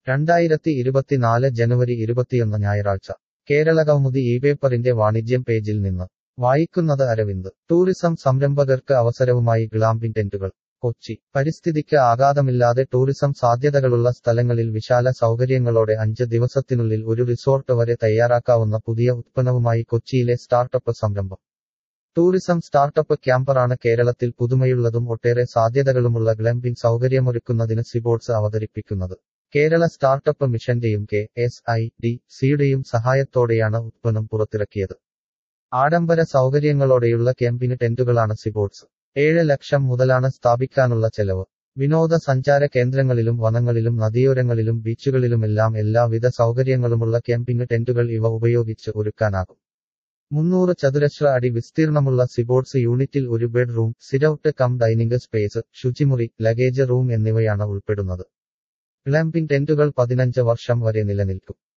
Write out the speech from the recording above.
രണ്ടായിരത്തി ഇരുപത്തിനാല് ജനുവരി ഇരുപത്തിയൊന്ന് ഞായറാഴ്ച കേരള കൗമുദി ഈ പേപ്പറിന്റെ വാണിജ്യം പേജിൽ നിന്ന് വായിക്കുന്നത് അരവിന്ദ് ടൂറിസം സംരംഭകർക്ക് അവസരവുമായി ഗ്ലാമ്പിംഗ് ടെന്റുകൾ കൊച്ചി പരിസ്ഥിതിക്ക് ആഘാതമില്ലാതെ ടൂറിസം സാധ്യതകളുള്ള സ്ഥലങ്ങളിൽ വിശാല സൗകര്യങ്ങളോടെ അഞ്ച് ദിവസത്തിനുള്ളിൽ ഒരു റിസോർട്ട് വരെ തയ്യാറാക്കാവുന്ന പുതിയ ഉത്പന്നവുമായി കൊച്ചിയിലെ സ്റ്റാർട്ടപ്പ് സംരംഭം ടൂറിസം സ്റ്റാർട്ടപ്പ് ക്യാമ്പറാണ് കേരളത്തിൽ പുതുമയുള്ളതും ഒട്ടേറെ സാധ്യതകളുമുള്ള ഗ്ലംപിംഗ് സൗകര്യമൊരുക്കുന്നതിന് സിബോട്സ് അവതരിപ്പിക്കുന്നത് കേരള സ്റ്റാർട്ടപ്പ് മിഷന്റെയും കെ എസ് ഐ ഡി സിയുടെയും സഹായത്തോടെയാണ് ഉത്പന്നം പുറത്തിറക്കിയത് ആഡംബര സൗകര്യങ്ങളോടെയുള്ള ക്യാമ്പിംഗ് ടെന്റുകളാണ് സിബോട്സ് ഏഴ് ലക്ഷം മുതലാണ് സ്ഥാപിക്കാനുള്ള ചെലവ് വിനോദസഞ്ചാര കേന്ദ്രങ്ങളിലും വനങ്ങളിലും നദിയോരങ്ങളിലും ബീച്ചുകളിലുമെല്ലാം എല്ലാവിധ സൗകര്യങ്ങളുമുള്ള ക്യാമ്പിംഗ് ടെന്റുകൾ ഇവ ഉപയോഗിച്ച് ഒരുക്കാനാകും മുന്നൂറ് ചതുരശ്ര അടി വിസ്തീർണമുള്ള സിബോട്സ് യൂണിറ്റിൽ ഒരു bed room sit out cum dining space ശുചിമുറി ലഗേജ് റൂം എന്നിവയാണ് ഉൾപ്പെടുന്നത് ഗ്ലാമ്പിംഗ് ടെന്റുകൾ പതിനഞ്ച് വർഷം വരെ നിലനിൽക്കും